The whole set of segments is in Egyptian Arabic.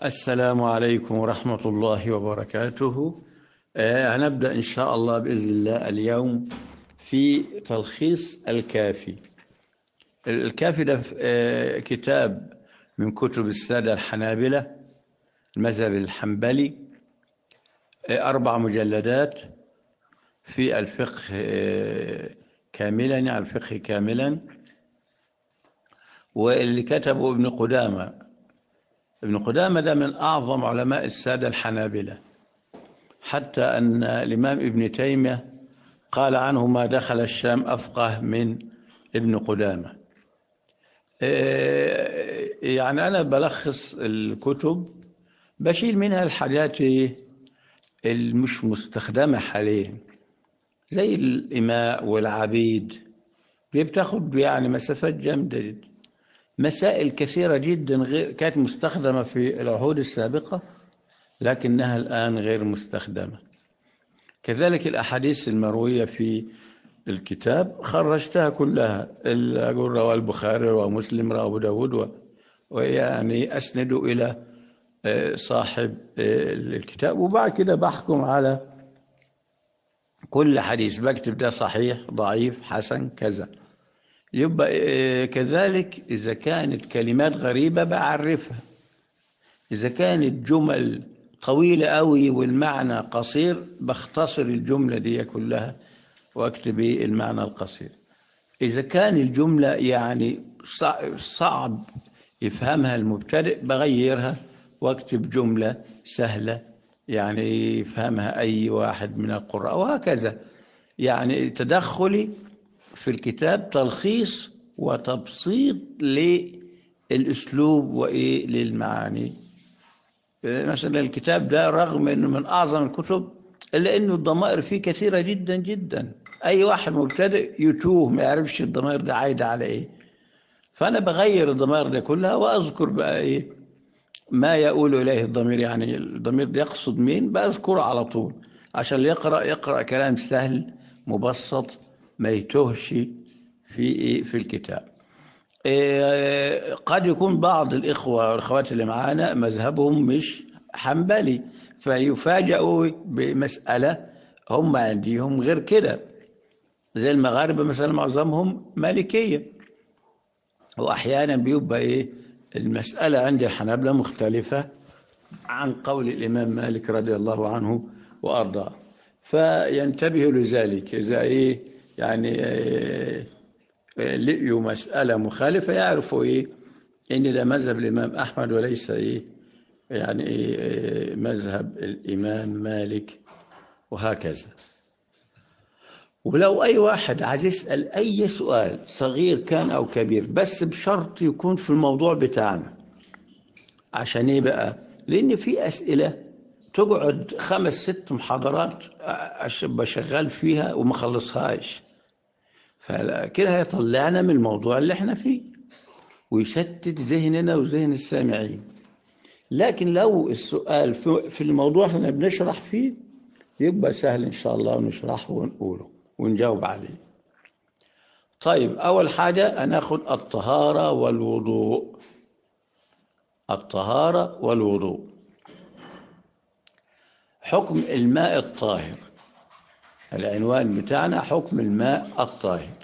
السلام عليكم ورحمة الله وبركاته آه، هنبدأ إن شاء الله بإذن الله اليوم في تلخيص الكافي الكافي ده آه، كتاب من كتب السادة الحنابلة المذهب الحنبلي آه، أربع مجلدات في الفقه آه، كاملا يعني الفقه كاملا واللي كتبه ابن قدامة ابن قدامة ده من أعظم علماء السادة الحنابلة حتى أن الإمام ابن تيمية قال عنه ما دخل الشام أفقه من ابن قدامة إيه، يعني أنا بلخص الكتب بشيل منها الحاجات المش مستخدمة حاليا زي الإماء والعبيد بتاخد يعني مسافات جامدة جدا مسائل كثيرة جدا غير كانت مستخدمة في العهود السابقة لكنها الآن غير مستخدمة كذلك الأحاديث المروية في الكتاب خرجتها كلها أقول رواه البخاري رواه مسلم رواه أبو داود و- ويعني أسند إلى آه، صاحب آه، الكتاب وبعد كده بحكم على كل حديث بكتب ده صحيح ضعيف حسن كذا يبقى آه، كذلك إذا كانت كلمات غريبة بعرفها إذا كانت جمل طويلة قوي والمعنى قصير بختصر الجملة دي كلها واكتب إيه المعنى القصير إذا كان الجملة يعني صع- صعب يفهمها المبتدئ بغيرها واكتب جملة سهلة يعني يفهمها أي واحد من القراء وهكذا يعني تدخلي في الكتاب تلخيص وتبسيط للأسلوب وإيه للمعاني مثلا الكتاب ده رغم انه من اعظم الكتب الا انه الضمائر فيه كثيره جدا جدا اي واحد مبتدئ يتوه ما يعرفش الضمائر ده عايده على ايه فانا بغير الضمائر ده كلها واذكر بقى ايه ما يقول اليه الضمير يعني الضمير ده يقصد مين بذكره على طول عشان اللي يقرا يقرا كلام سهل مبسط ما يتوهش في ايه في الكتاب إيه، قد يكون بعض الإخوة والأخوات اللي معانا مذهبهم مش حنبلي فيفاجئوا بمسألة هم عندهم غير كده زي المغاربة مثلا معظمهم مالكية وأحيانا بيبقى إيه المسألة عند الحنابلة مختلفة عن قول الإمام مالك رضي الله عنه وأرضاه فينتبهوا لذلك إذا إيه يعني إيه لقيوا مسألة مخالفة يعرفوا إيه إن ده مذهب الإمام أحمد وليس إيه يعني إيه مذهب الإمام مالك وهكذا ولو أي واحد عايز يسأل أي سؤال صغير كان أو كبير بس بشرط يكون في الموضوع بتاعنا عشان إيه بقى؟ لأن في أسئلة تقعد خمس ست محاضرات أش- بشغال فيها وما خلصهاش فكده هيطلعنا من الموضوع اللي احنا فيه ويشتت ذهننا وذهن السامعين لكن لو السؤال في في الموضوع احنا بنشرح فيه يبقى سهل ان شاء الله نشرحه ونقوله ونجاوب عليه طيب اول حاجه هناخد الطهاره والوضوء الطهاره والوضوء حكم الماء الطاهر العنوان بتاعنا حكم الماء الطاهر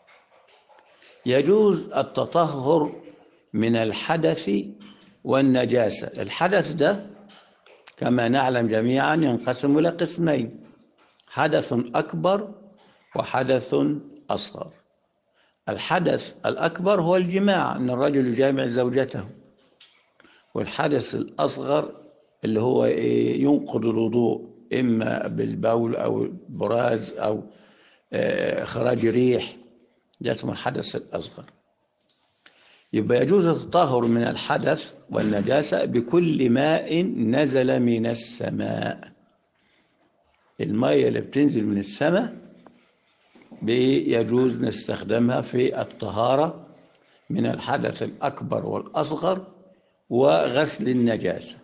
يجوز التطهر من الحدث والنجاسة الحدث ده كما نعلم جميعا ينقسم إلى قسمين حدث أكبر وحدث أصغر الحدث الأكبر هو الجماع أن الرجل يجامع زوجته والحدث الأصغر اللي هو إيه ينقض الوضوء إما بالبول أو براز أو آه، إخراج ريح ده اسمه الحدث الأصغر يبقى يجوز التطهر من الحدث والنجاسة بكل ماء نزل من السماء المية اللي بتنزل من السماء بيجوز نستخدمها في الطهارة من الحدث الأكبر والأصغر وغسل النجاسة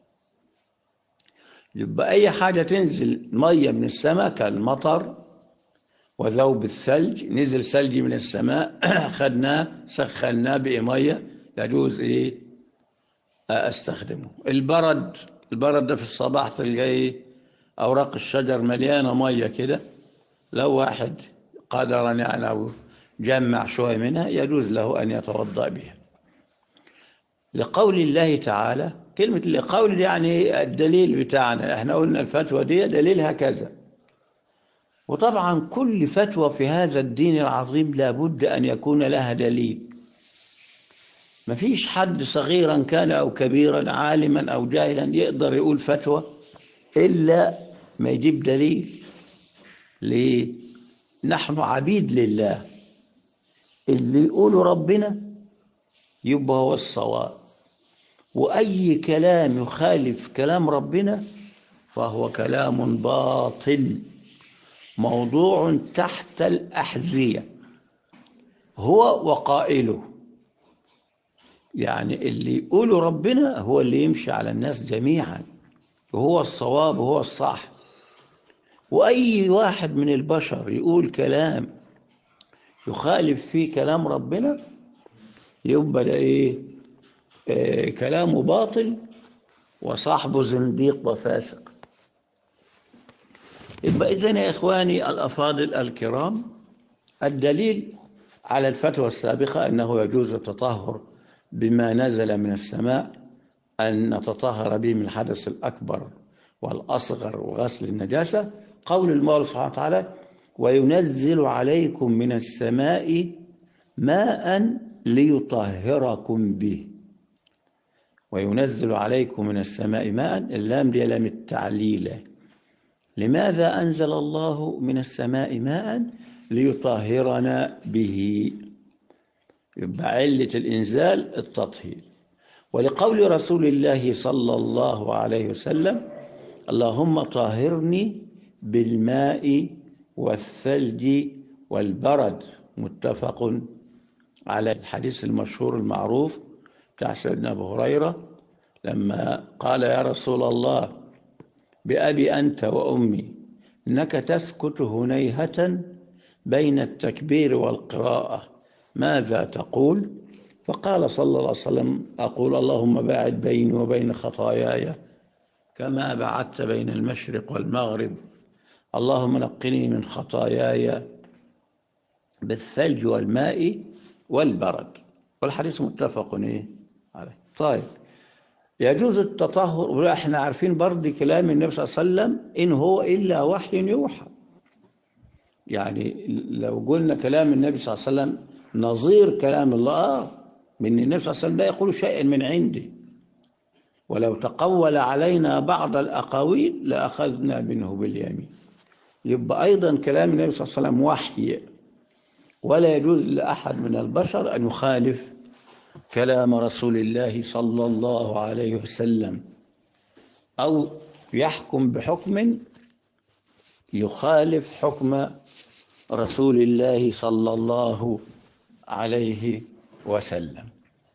يبقى أي حاجة تنزل مية من السماء كالمطر وذوب الثلج نزل ثلج من السماء خدناه سخناه بمية يجوز إيه أستخدمه البرد البرد ده في الصباح تلقاه أوراق الشجر مليانة مية كده لو واحد قدر يعني أو جمع شوية منها يجوز له أن يتوضأ بها لقول الله تعالى كلمة لقول دي يعني الدليل بتاعنا احنا قلنا الفتوى دي دليلها كذا وطبعا كل فتوى في هذا الدين العظيم لابد أن يكون لها دليل ما فيش حد صغيرا كان أو كبيرا عالما أو جاهلا يقدر يقول فتوى إلا ما يجيب دليل ليه نحن عبيد لله اللي يقوله ربنا يبقى هو الصواب وأي كلام يخالف كلام ربنا فهو كلام باطل موضوع تحت الأحذية هو وقائله يعني اللي يقوله ربنا هو اللي يمشي على الناس جميعا وهو الصواب وهو الصح وأي واحد من البشر يقول كلام يخالف فيه كلام ربنا يبقى ده إيه آه كلامه باطل وصاحبه زنديق وفاسق يبقى إذن يا إخواني الأفاضل الكرام الدليل على الفتوى السابقة أنه يجوز التطهر بما نزل من السماء أن نتطهر به من الحدث الأكبر والأصغر وغسل النجاسة قول المولى سبحانه وتعالى وينزل عليكم من السماء ماء ليطهركم به وينزل عليكم من السماء ماء اللام دي لام التعليل لماذا أنزل الله من السماء ماء ليطهرنا به يبقى علة الإنزال التطهير ولقول رسول الله صلى الله عليه وسلم اللهم طهرني بالماء والثلج والبرد متفق على الحديث المشهور المعروف بتاع سيدنا أبو هريرة لما قال يا رسول الله بأبي أنت وأمي إنك تسكت هنيهة بين التكبير والقراءة ماذا تقول فقال صلى الله عليه وسلم أقول اللهم باعد بيني وبين خطاياي كما بعدت بين المشرق والمغرب اللهم نقني من خطاياي بالثلج والماء والبرد والحديث متفق عليه طيب يجوز التطهر واحنا عارفين برضه كلام النبي صلى الله عليه وسلم ان هو الا وحي يوحى يعني لو قلنا كلام النبي صلى الله عليه وسلم نظير كلام الله من النبي صلى الله عليه وسلم لا يقول شيئا من عندي ولو تقول علينا بعض الأقاويل لأخذنا منه باليمين يبقى أيضا كلام النبي صلى الله عليه وسلم وحي ولا يجوز لأحد من البشر أن يخالف كلام رسول الله صلى الله عليه وسلم أو يحكم بحكم يخالف حكم رسول الله صلى الله عليه وسلم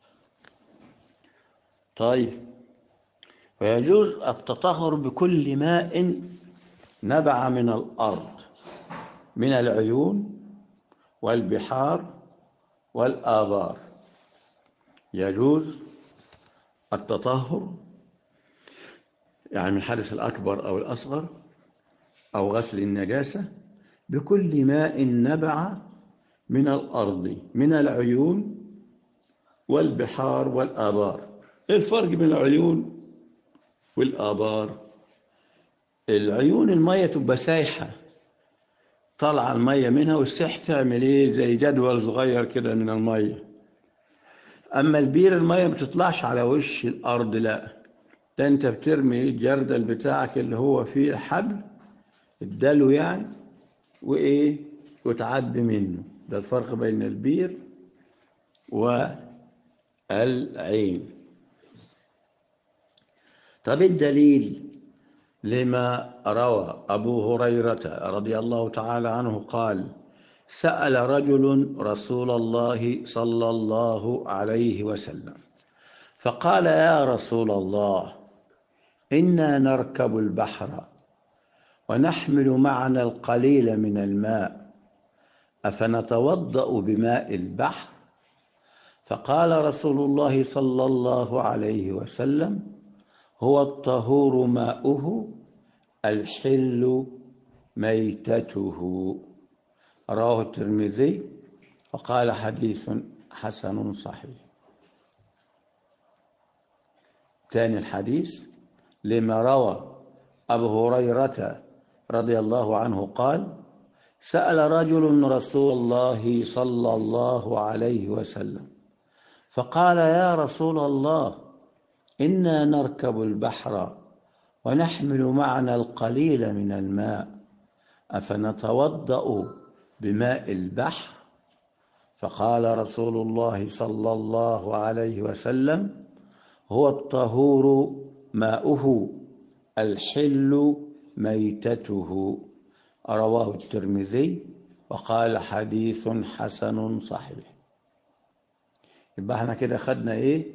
طيب ويجوز التطهر بكل ماء نبع من الأرض من العيون والبحار والآبار يجوز التطهر يعني من الحدث الأكبر أو الأصغر أو غسل النجاسة بكل ماء نبع من الأرض من العيون والبحار والآبار الفرق بين العيون والآبار العيون المية تبقى سايحة طالعة المية منها والسح تعمل ايه زي جدول صغير كده من المية أما البير المية ما بتطلعش على وش الأرض لا ده أنت بترمي الجردل بتاعك اللي هو فيه حبل الدلو يعني وإيه وتعدي منه ده الفرق بين البير والعين طب الدليل لما روى أبو هريرة رضي الله تعالى عنه قال سأل رجل رسول الله صلى الله عليه وسلم فقال يا رسول الله إنا نركب البحر ونحمل معنا القليل من الماء أفنتوضأ بماء البحر فقال رسول الله صلى الله عليه وسلم هو الطهور ماؤه الحل ميتته رواه الترمذي وقال حديث حسن صحيح ثاني الحديث لما روى أبو هريرة رضي الله عنه قال سأل رجل رسول الله صلى الله عليه وسلم فقال يا رسول الله إنا نركب البحر ونحمل معنا القليل من الماء أفنتوضأ بماء البحر فقال رسول الله صلى الله عليه وسلم هو الطهور ماؤه الحل ميتته رواه الترمذي وقال حديث حسن صحيح يبقى احنا كده خدنا ايه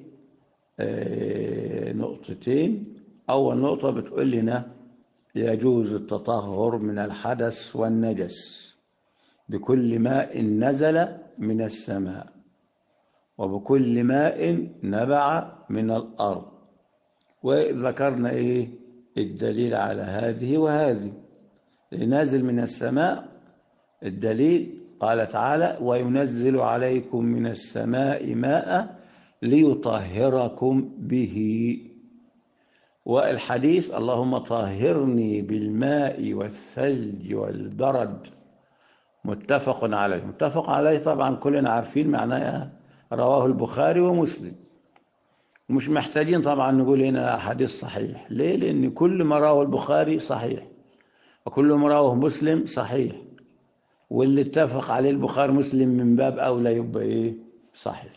آه نقطتين اول نقطة بتقول لنا يجوز التطهر من الحدث والنجس بكل ماء نزل من السماء وبكل ماء نبع من الأرض وذكرنا إيه الدليل على هذه وهذه نازل من السماء الدليل قال تعالى وينزل عليكم من السماء ماء ليطهركم به والحديث اللهم طهرني بالماء والثلج والبرد متفق عليه متفق عليه طبعا كلنا عارفين معناه رواه البخاري ومسلم ومش محتاجين طبعا نقول هنا حديث صحيح ليه لأن كل ما رواه البخاري صحيح وكل ما رواه مسلم صحيح واللي اتفق عليه البخاري مسلم من باب أولى يبقى إيه صحيح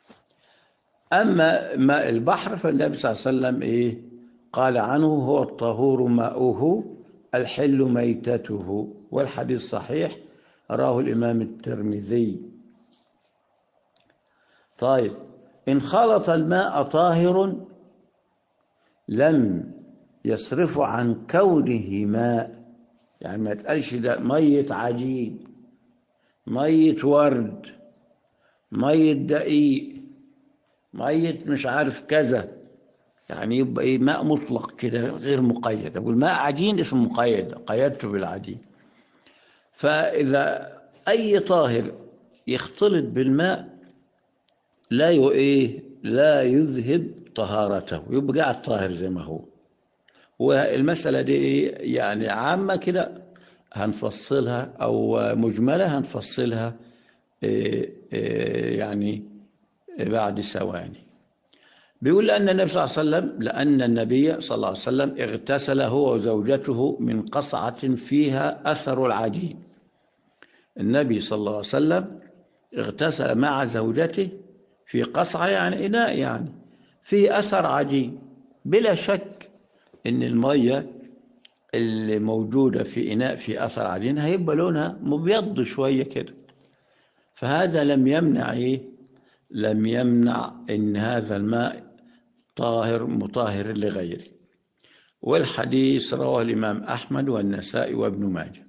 أما ماء البحر فالنبي صلى الله عليه وسلم إيه قال عنه هو الطهور ماؤه الحل ميتته والحديث صحيح راه الإمام الترمذي طيب إن خلط الماء طاهر لم يصرف عن كونه ماء يعني ما تقالش ده مية عجين مية ورد مية دقيق مية مش عارف كذا يعني يبقى ايه ماء مطلق كده غير مقيد اقول ماء عجين اسمه مقيد قيدته بالعجين فاذا اي طاهر يختلط بالماء لا ايه لا يذهب طهارته يبقى قاعد طاهر زي ما هو والمسألة دي إيه يعني عامة كده هنفصلها أو مجملة هنفصلها إيه إيه يعني بعد ثواني بيقول أن النبي صلى الله عليه وسلم لأن النبي صلى الله عليه وسلم اغتسل هو وزوجته من قصعة فيها أثر العجين النبي صلى الله عليه وسلم اغتسل مع زوجته في قصعة يعني إناء يعني فيه أثر عجين بلا شك إن المية اللي موجودة في إناء في أثر عجين هيبقى لونها مبيض شوية كده فهذا لم يمنع إيه؟ لم يمنع إن هذا الماء طاهر مطهر لغيره والحديث رواه الإمام أحمد والنسائي وابن ماجه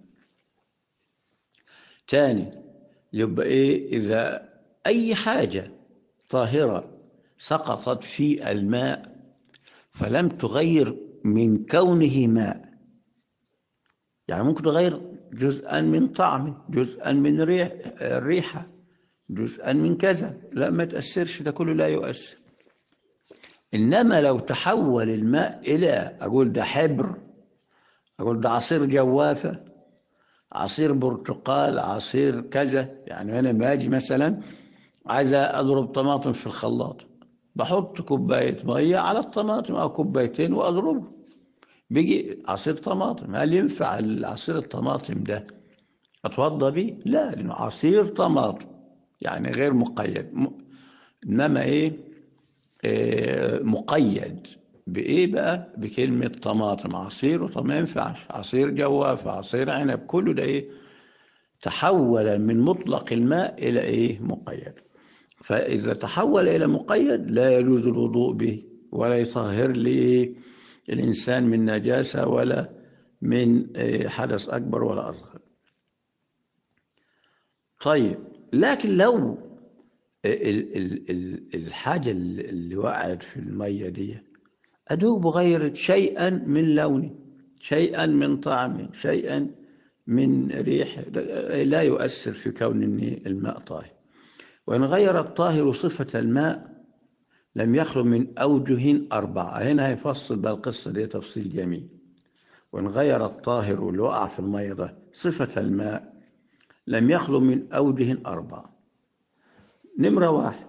تاني يبقى إيه إذا أي حاجة طاهرة سقطت في الماء فلم تغير من كونه ماء يعني ممكن تغير جزءا من طعمه جزءا من ريح الريحة جزءا من كذا لا ما تأثرش ده كله لا يؤثر إنما لو تحول الماء إلى أقول ده حبر أقول ده عصير جوافة عصير برتقال عصير كذا يعني أنا باجي مثلا عايز أضرب طماطم في الخلاط بحط كوباية مية على الطماطم أو كوبايتين وأضربه بيجي عصير طماطم هل ينفع العصير الطماطم ده أتوضى بيه؟ لا لأنه عصير طماطم يعني غير مقيد م... إنما إيه آه مقيد بإيه بقى بكلمة طماطم عصير وطب ما ينفعش عصير جواف عصير عنب كله ده إيه تحول من مطلق الماء إلى إيه مقيد فإذا تحول إلى مقيد لا يجوز الوضوء به ولا يطهر لي الإنسان من نجاسة ولا من حدث أكبر ولا أصغر طيب لكن لو ال ال ال الحاجة اللي وقعت في المية دي أدوب غيرت شيئا من لونه شيئا من طعمه شيئا من ريحه لا يؤثر في كون الماء طاهر وإن غير الطاهر صفة الماء لم يخلو من أوجه أربعة هنا هيفصل بقى القصة دي تفصيل جميل وإن غير الطاهر واللي وقع في المية ده صفة الماء لم يخلو من أوجه أربعة نمرة واحد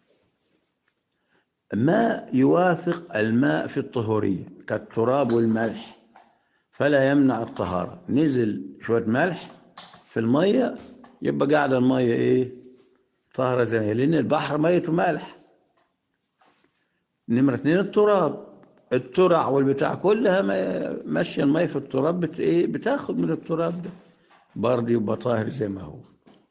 ما يوافق الماء في الطهورية كالتراب والملح فلا يمنع الطهارة نزل شوية ملح في المية يبقى قاعد المية ايه طهرة زي ما هي لأن البحر ميته ملح نمرة اتنين التراب الترع والبتاع كلها ماشية المية في التراب بت ايه بتاخد من التراب ده برضه يبقى طاهر زي ما هو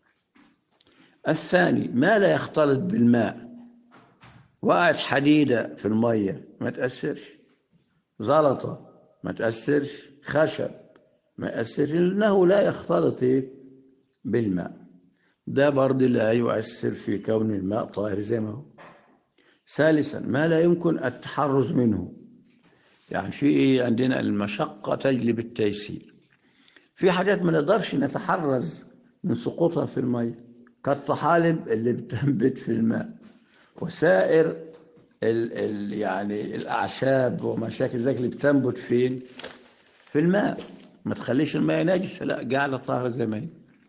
الثاني ما لا يختلط بالماء وقعت حديدة في المية ما تأثرش زلطة ما تأثرش خشب ما يأثرش لأنه لا يختلط إيه؟ بالماء ده برضه لا يؤثر في كون الماء طاهر زي ما هو ثالثا ما لا يمكن التحرز منه يعني في إيه عندنا المشقة تجلب التيسير في حاجات ما نقدرش نتحرز من سقوطها في المية كالطحالب اللي بتنبت في الماء وسائر ال ال يعني الأعشاب ومشاكل ذلك اللي بتنبت فين في الماء ما تخليش الماء نجس لا جعل الطاهر زي ما هي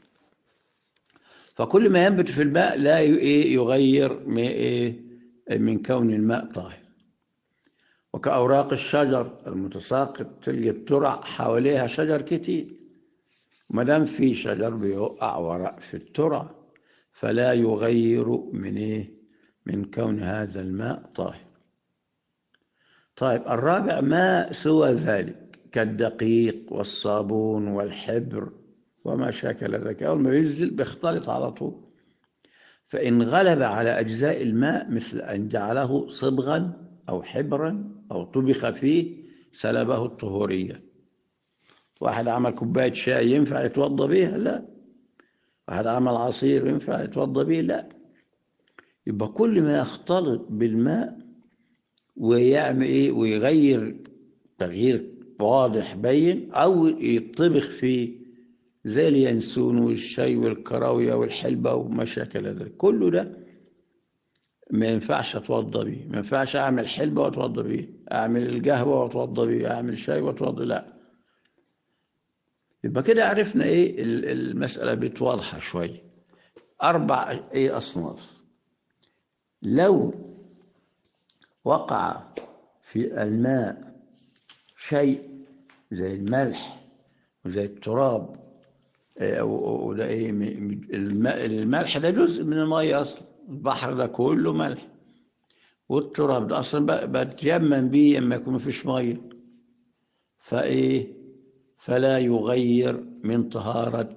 فكل ما ينبت في الماء لا يغير من كون الماء طاهر وكأوراق الشجر المتساقط تلقى الترع حواليها شجر كتير ما دام في شجر بيوقع ورق في الترع فلا يغير من ايه من كون هذا الماء طاهر طيب الرابع ما سوى ذلك كالدقيق والصابون والحبر وما شاكل ذلك أول ما ينزل بيختلط على طول فإن غلب على أجزاء الماء مثل أن جعله صبغا أو حبرا أو طبخ فيه سلبه الطهورية واحد عمل كوباية شاي ينفع يتوضى بيها لا واحد عمل عصير ينفع يتوضى به لا يبقى كل ما يختلط بالماء ويعمل ايه ويغير تغيير واضح بين او يطبخ فيه زي اليانسون والشاي والكراويه والحلبه وما شاكل ذلك كله ده ما ينفعش اتوضى بيه ما ينفعش اعمل حلبه واتوضى بيه اعمل القهوه واتوضى بيه اعمل شاي واتوضى لا يبقى كده عرفنا ايه المساله بتواضحه شويه اربع ايه اصناف لو وقع في الماء شيء زي الملح وزي التراب وده ايه الملح ده جزء من الميه اصلا البحر ده كله ملح والتراب ده اصلا بتيمم بيه اما يكون مفيش ميه فايه فلا يغير من طهاره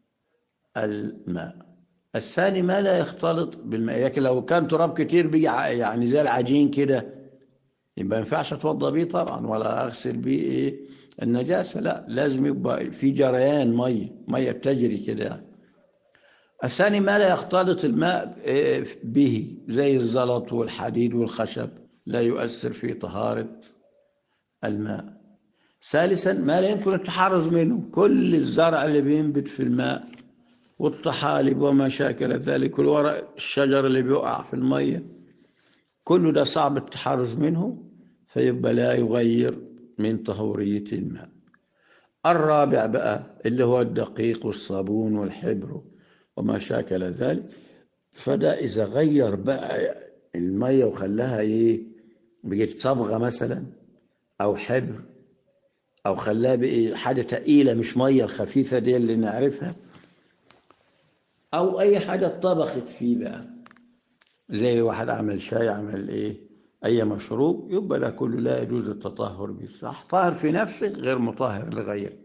الماء الثاني ما لا يختلط بالماء لكن لو كان تراب كتير بيجي يعني زي العجين كده يبقى ما ينفعش اتوضى بيه طبعا ولا اغسل بيه ايه النجاسه لا لازم يبقى في جريان ميه ميه بتجري كده الثاني ما لا يختلط الماء به زي الزلط والحديد والخشب لا يؤثر في طهاره الماء ثالثا ما لا يمكن التحرز منه كل الزرع اللي بينبت في الماء والطحالب وما شاكل ذلك والورق الشجر اللي بيقع في المية كل ده صعب التحرز منه فيبقى لا يغير من طهورية الماء الرابع بقى اللي هو الدقيق والصابون والحبر وما شاكل ذلك فده إذا غير بقى المية وخلاها إيه بقت صبغة مثلا أو حبر أو خلاها بقى حاجة تقيلة مش مية الخفيفة دي اللي نعرفها او اي حاجه اتطبخت فيه بقى زي واحد عمل شاي عمل ايه اي مشروب يبقى ده كله لا يجوز التطهر به صح طاهر في نفسه غير مطهر لغيره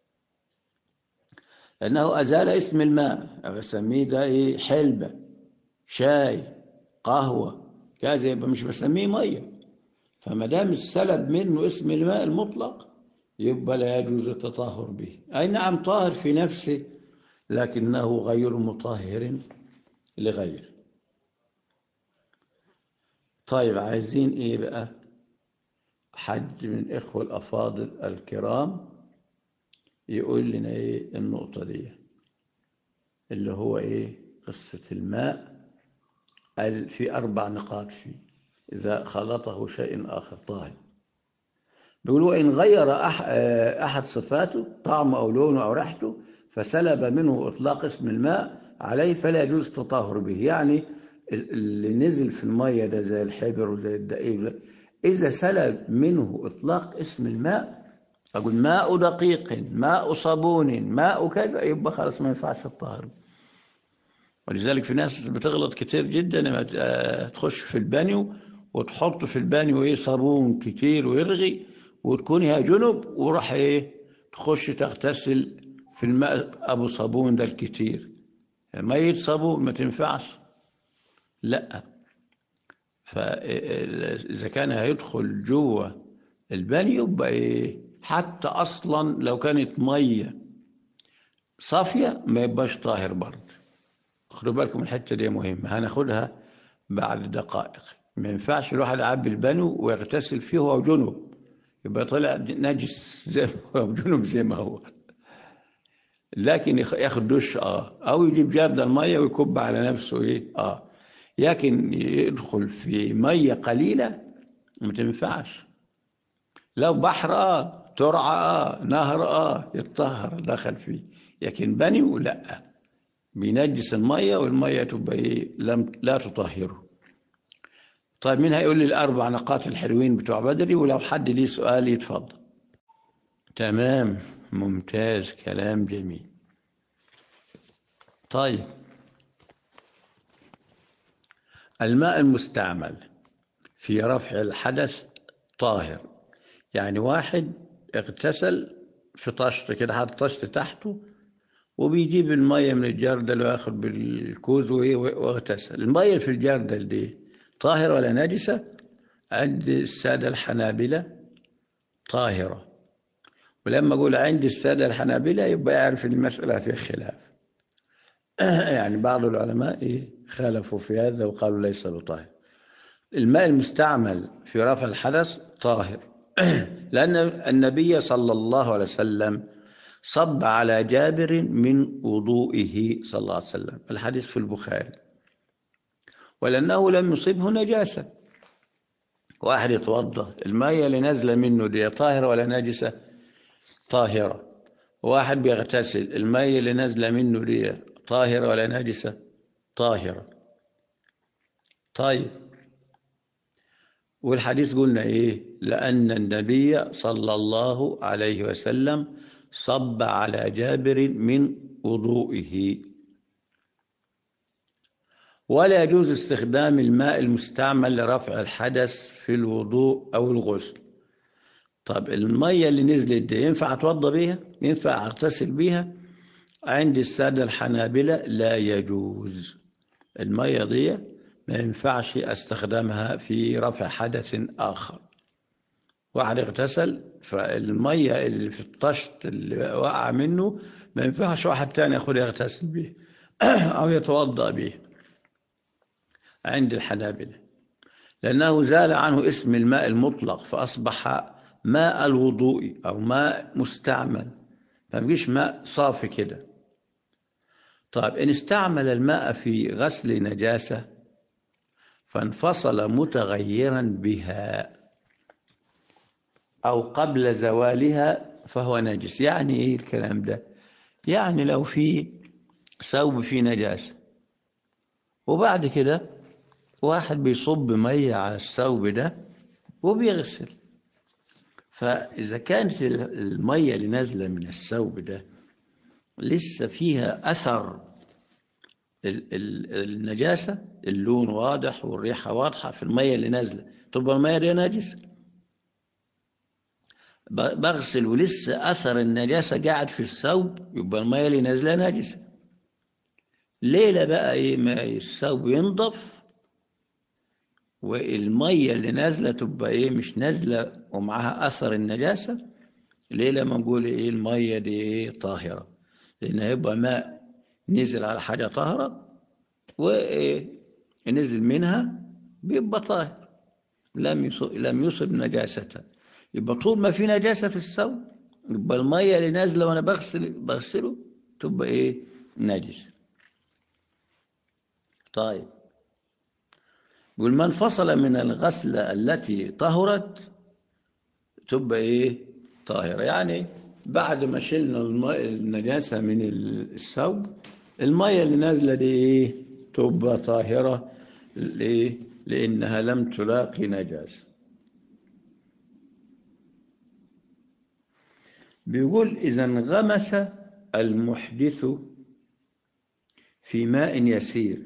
لانه ازال اسم الماء بسميه ده ايه حلبه شاي قهوه كذا يبقى مش بسميه ميه فما دام السلب منه اسم الماء المطلق يبقى لا يجوز التطهر به اي نعم طاهر في نفسه لكنه غير مطهر لغيره طيب عايزين ايه بقى حد من اخوة الافاضل الكرام يقول لنا ايه النقطة دي اللي هو ايه قصة الماء ال- في اربع نقاط فيه اذا خلطه شيء اخر طاهر بيقولوا إن غير أح آه، أحد صفاته طعمه أو لونه أو ريحته فسلب منه إطلاق اسم الماء عليه فلا يجوز التطهر به يعني ال- اللي نزل في المية ده زي الحبر وزي الدقيق ده، إذا سلب منه إطلاق اسم الماء أقول ماء دقيق ماء صابون ماء كذا يبقى خلاص ما ينفعش الطهر ولذلك في ناس بتغلط كتير جدا لما ت- آه، تخش في البانيو وتحط في البانيو ايه صابون كتير ويرغي وتكون هي جنب وراح ايه تخش تغتسل في الماء ابو صابون ده الكتير مية صابون ما تنفعش لا فاذا كان هيدخل جوه البانيو يبقى ايه حتى اصلا لو كانت ميه صافيه ما يبقاش طاهر برضه خدوا بالكم الحته دي مهمه هناخدها بعد دقائق ما ينفعش الواحد يعبي البانيو ويغتسل فيه وهو جنب يبقى طلع نجس زي ما هو جنب زي ما هو لكن يخ- ياخد دش اه او يجيب جرد الميه ويكب على نفسه ايه اه لكن يدخل في ميه قليله ما تنفعش لو بحر اه ترعى اه نهر اه يتطهر دخل فيه لكن بني لا بينجس الميه والميه تبقى ايه لم لا تطهره طيب مين هيقول لي الاربع نقاط الحلوين بتوع بدري ولو حد ليه سؤال يتفضل تمام ممتاز كلام جميل طيب الماء المستعمل في رفع الحدث طاهر يعني واحد اغتسل في طشت كده حط طشت تحته وبيجيب المية من الجردل وياخد بالكوز وإيه واغتسل المية في الجردل دي طاهرة ولا نجسة عند السادة الحنابلة طاهرة ولما أقول عند السادة الحنابلة يبقى يعرف إن المسألة فيها خلاف يعني بعض العلماء إيه خالفوا في هذا وقالوا ليس بطاهر الماء المستعمل في رفع الحدث طاهر لأن النبي صلى الله عليه وسلم صب على جابر من وضوئه صلى الله عليه وسلم الحديث في البخاري ولأنه لم يصبه نجاسة واحد يتوضا المية اللي نازلة منه دي طاهرة ولا نجسة طاهرة واحد بيغتسل المية اللي نازلة منه دي طاهرة ولا نجسة طاهرة طيب والحديث قلنا ايه لأن النبي صلى الله عليه وسلم صب على جابر من وضوئه ولا يجوز استخدام الماء المستعمل لرفع الحدث في الوضوء أو الغسل طب المية اللي نزلت دي ينفع أتوضى بيها ينفع أغتسل بيها عند السادة الحنابلة لا يجوز المية دي ما ينفعش استخدمها في رفع حدث آخر واحد اغتسل فالمية اللي في الطشت اللي وقع منه ما ينفعش واحد تاني ياخدها يغتسل به أو يتوضأ به عند الحنابلة لأنه زال عنه اسم الماء المطلق فأصبح ماء الوضوء أو ماء مستعمل ما بيجيش ماء صافي كده طيب إن استعمل الماء في غسل نجاسة فانفصل متغيرا بها أو قبل زوالها فهو نجس يعني إيه الكلام ده يعني لو في ثوب فيه نجاسة وبعد كده واحد بيصب مية على الثوب ده وبيغسل فإذا كانت المية اللي نازلة من الثوب ده لسه فيها أثر ال- ال- النجاسة اللون واضح والريحة واضحة في المية اللي نازلة تبقى المية دي نجسة ب- بغسل ولسه أثر النجاسة قاعد في الثوب يبقى المية اللي نازلة نجسة ليلة بقى إيه ما الثوب ينضف والمية اللي نازلة تبقى إيه مش نازلة ومعها أثر النجاسة ليلة ما نقول إيه المية دي إيه طاهرة لأن هيبقى ماء نزل على حاجة طاهرة ونزل منها بيبقى طاهر لم يصب, لم يصب نجاسة يبقى طول ما في نجاسة في الثوب يبقى المية اللي نازلة وأنا بغسل بغسله تبقى إيه نجس طيب يقول من فصل من الغسلة التي طهرت تبقى إيه طاهرة يعني بعد ما شلنا الماء النجاسة من الثوب المية اللي نازلة دي إيه تبقى طاهرة ليه لأنها لم تلاقي نجاسة بيقول إذا انغمس المحدث في ماء يسير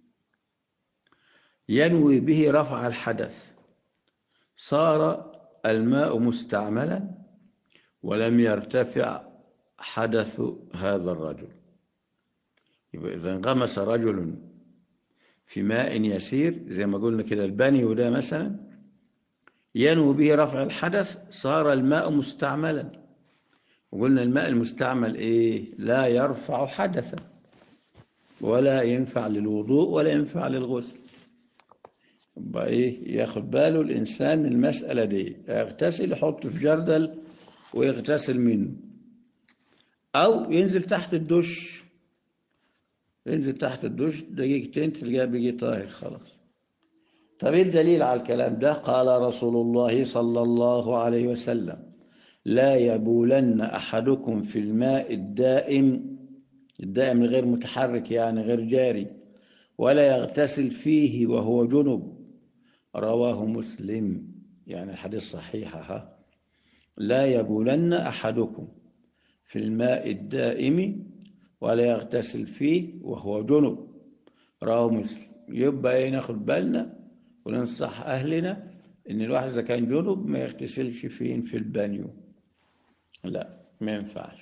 ينوي به رفع الحدث صار الماء مستعملا ولم يرتفع حدث هذا الرجل يبقى إذا انغمس رجل في ماء يسير زي ما قلنا كده البانيو ده مثلا ينوي به رفع الحدث صار الماء مستعملا وقلنا الماء المستعمل ايه لا يرفع حدثا ولا ينفع للوضوء ولا ينفع للغسل يبقى ايه ياخد باله الانسان من المساله دي يغتسل يحط في جردل ويغتسل منه او ينزل تحت الدش ينزل تحت الدش دقيقتين تلقاه بيجي طاهر خلاص طب ايه الدليل على الكلام ده قال رسول الله صلى الله عليه وسلم لا يبولن احدكم في الماء الدائم الدائم غير متحرك يعني غير جاري ولا يغتسل فيه وهو جنب رواه مسلم يعني الحديث صحيح ها لا يبولن احدكم في الماء الدائم ولا يغتسل فيه وهو جنب رواه مسلم يبقى ايه ناخد بالنا وننصح اهلنا ان الواحد اذا كان جنب ما يغتسلش فين في البانيو لا ما ينفعش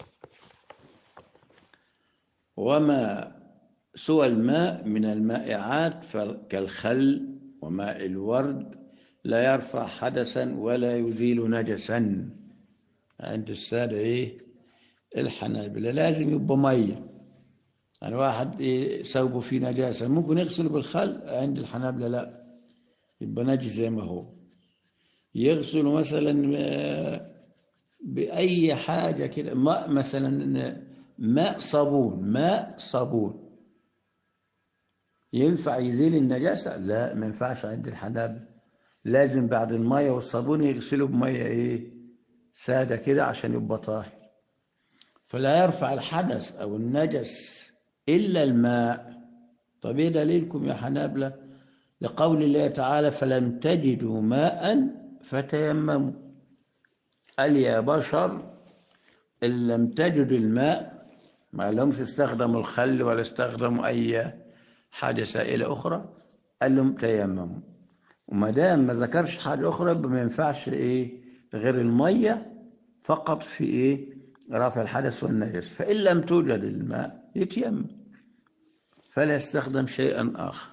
وما سوى الماء من المائعات كالخل وماء الورد لا يرفع حدثا ولا يزيل نجسا عند السادة ايه الحنابلة لازم يبقى مية يعني واحد إيه ثوبه فيه نجاسة ممكن يغسله بالخل عند الحنابلة لا يبقى نجس زي ما هو يغسله مثلا بأي حاجة كده ماء مثلا ماء صابون ماء صابون ينفع يزيل النجاسة لا ما ينفعش عند الحنابلة لازم بعد المية والصابون يغسلوا بمية ايه سادة كده عشان يبقى طاهر فلا يرفع الحدث أو النجس إلا الماء طب ايه دليلكم يا حنابلة لقول الله تعالى فلم تجدوا ماء فتيمموا قال يا بشر إن لم تجدوا الماء ما لهمش استخدموا الخل ولا استخدموا أي حاجة سائلة أخرى قال لهم تيمموا وما دام ما ذكرش حاجة أخرى ما ينفعش إيه غير المية فقط في إيه رفع الحدث والنجس فإن لم توجد الماء يتيمم فلا يستخدم شيئا آخر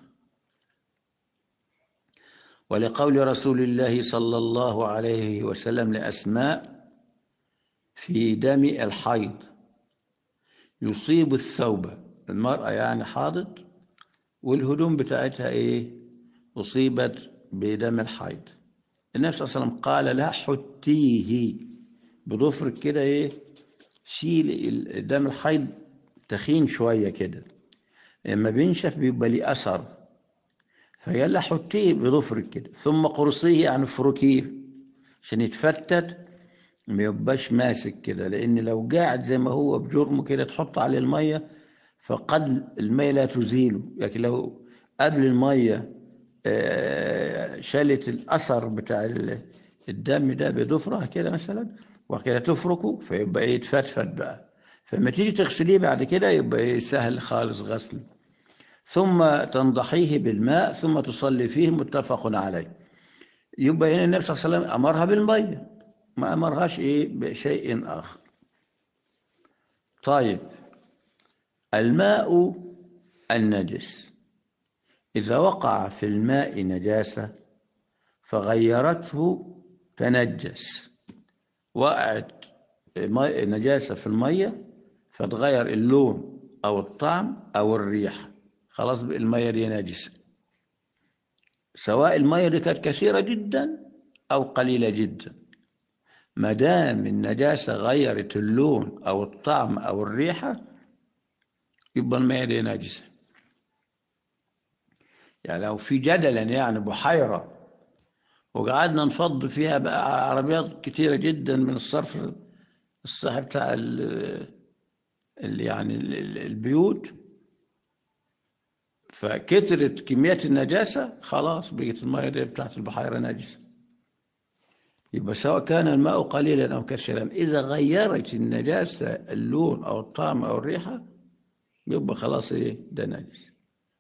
ولقول رسول الله صلى الله عليه وسلم لأسماء في دم الحيض يصيب الثوب المرأة يعني حاضت والهدوم بتاعتها ايه أصيبت بدم الحيض النبي صلى الله عليه وسلم قال لا حتيه بضفرك كده ايه شيل دم الحيض تخين شوية كده لما بينشف بيبقى ليه أثر فيلا حطيه بضفرك كده ثم قرصيه يعني افركيه عشان يتفتت ما يبقاش ماسك كده لان لو قاعد زي ما هو بجرمه كده تحط عليه الميه فقد الميه لا تزيله لكن لو قبل الميه شالت الاثر بتاع الدم ده بضفرها كده مثلا وكده تفركه فيبقى ايه يتفتفت بقى فلما تيجي تغسليه بعد كده يبقى ايه سهل خالص غسله ثم تنضحيه بالماء ثم تصلي فيه متفق عليه يبقى هنا النبي صلى الله عليه وسلم امرها بالميه ما امرهاش ايه بشيء اخر طيب الماء النجس اذا وقع في الماء نجاسه فغيرته تنجس وقعت نجاسه في الميه فتغير اللون او الطعم او الريحه خلاص المية دي نجسة سواء المية دي كانت كثيرة جدا أو قليلة جدا ما دام النجاسة غيرت اللون أو الطعم أو الريحة يبقى المية دي نجسة يعني لو في جدلا يعني بحيرة وقعدنا نفض فيها بقى عربيات كتيرة جدا من الصرف الصحي بتاع ال يعني البيوت فكثرت كميات النجاسة خلاص بقت المية دي بتاعت البحيرة نجسة يبقى سواء كان الماء قليلا أو كثيرا إذا غيرت النجاسة اللون أو الطعم أو الريحة يبقى خلاص إيه ده نجس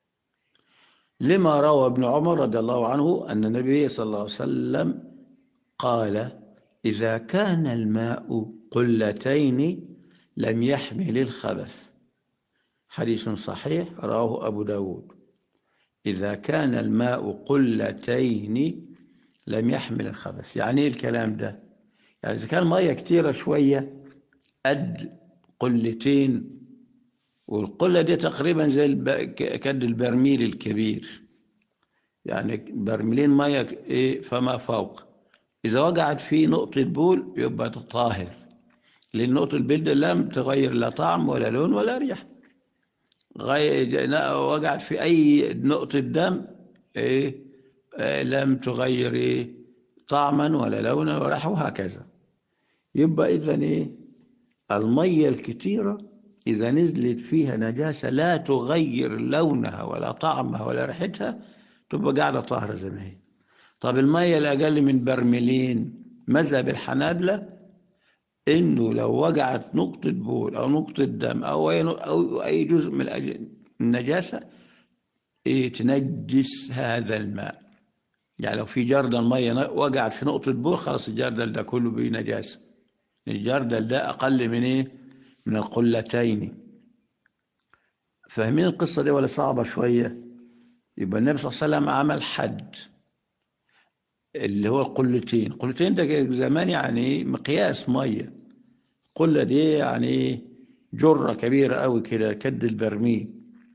لما روى ابن عمر رضي الله عنه أن النبي صلى الله عليه وسلم قال إذا كان الماء قلتين لم يحمل الخبث حديث صحيح رواه أبو داود إذا كان الماء قلتين لم يحمل الخبث يعني ايه الكلام ده يعني إذا كان مية كتيرة شوية قد قلتين والقلة دي تقريبا زي الب... كد البرميل الكبير يعني برميلين مية إيه فما فوق إذا وقعت فيه نقطة بول يبقى طاهر لأن نقطة البول ده لم تغير لا طعم ولا لون ولا ريحة غير وقعت في أي نقطة دم إيه آه لم تغير إيه طعما ولا لونا ولا ريحة وهكذا يبقى إذا إيه المية الكتيرة إذا نزلت فيها نجاسة لا تغير لونها ولا طعمها ولا ريحتها تبقى قاعدة طاهرة زي ما هي طب المية الأقل من برميلين مذهب الحنابلة إنه لو وقعت نقطة بول أو نقطة دم أو أي, أو أي جزء من النجاسة إيه تنجس هذا الماء يعني لو في جردل مية وقعت في نقطة بول خلاص الجردل ده كله بنجاسة الجردل ده أقل من إيه من القلتين فاهمين القصة دي ولا صعبة شوية يبقى النبي صلى الله عليه وسلم عمل حد اللي هو القلتين القلتين ده زمان يعني مقياس مية قلة دي يعني جرة كبيرة قوي كده كد البرميل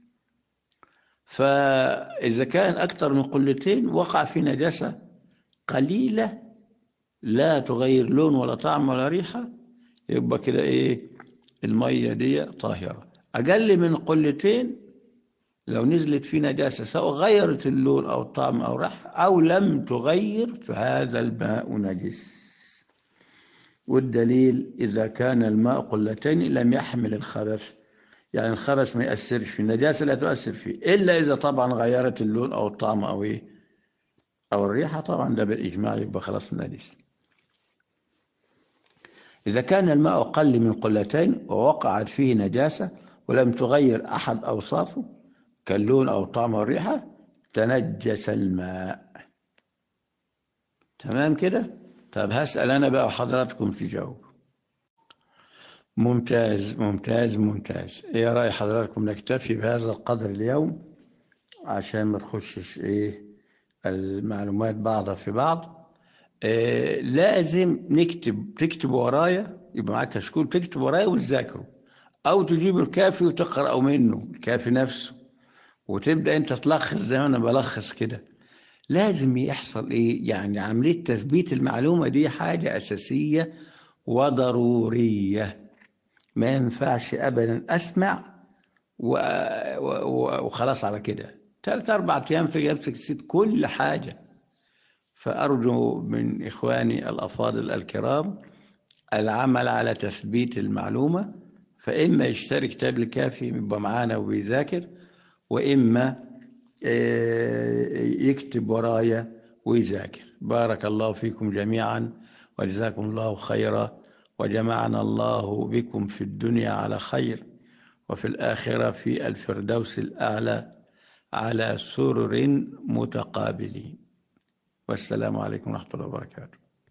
فإذا كان أكثر من قلتين وقع في نجاسة قليلة لا تغير لون ولا طعم ولا ريحة يبقى كده إيه المية دي طاهرة أقل من قلتين لو نزلت في نجاسة سواء غيرت اللون أو الطعم أو الريحة أو لم تغير فهذا الماء نجس والدليل إذا كان الماء قلتين لم يحمل الخبث يعني الخبث ما يأثرش في النجاسة لا تؤثر فيه إلا إذا طبعا غيرت اللون أو الطعم أو إيه أو الريحة طبعا ده بالإجماع يبقى خلاص نجس إذا كان الماء أقل من قلتين ووقعت فيه نجاسة ولم تغير أحد أوصافه كاللون أو طعم أو الريحة تنجس الماء تمام كده طب هسأل أنا بقى وحضراتكم تجاوب ممتاز ممتاز ممتاز ايه رأي حضراتكم نكتفي بهذا القدر اليوم عشان ما تخشش ايه المعلومات بعضها في بعض إيه لازم نكتب تكتب ورايا يبقى معاك كشكول تكتب ورايا وتذاكره او تجيب الكافي وتقرأ منه الكافي نفسه وتبدأ انت تلخص زي ما انا بلخص كده لازم يحصل ايه يعني عملية تثبيت المعلومة دي حاجة أساسية وضرورية ما ينفعش أبدا أسمع و... و... وخلاص على كده ثلاث أربع أيام في نفسك نسيت كل حاجة فأرجو من إخواني الأفاضل الكرام العمل على تثبيت المعلومة فإما يشتري كتاب الكافي يبقى معانا وبيذاكر وإما يكتب ورايا ويذاكر بارك الله فيكم جميعا وجزاكم الله خيرا وجمعنا الله بكم في الدنيا على خير وفي الآخرة في الفردوس الأعلى على سرر متقابلين والسلام عليكم ورحمة الله وبركاته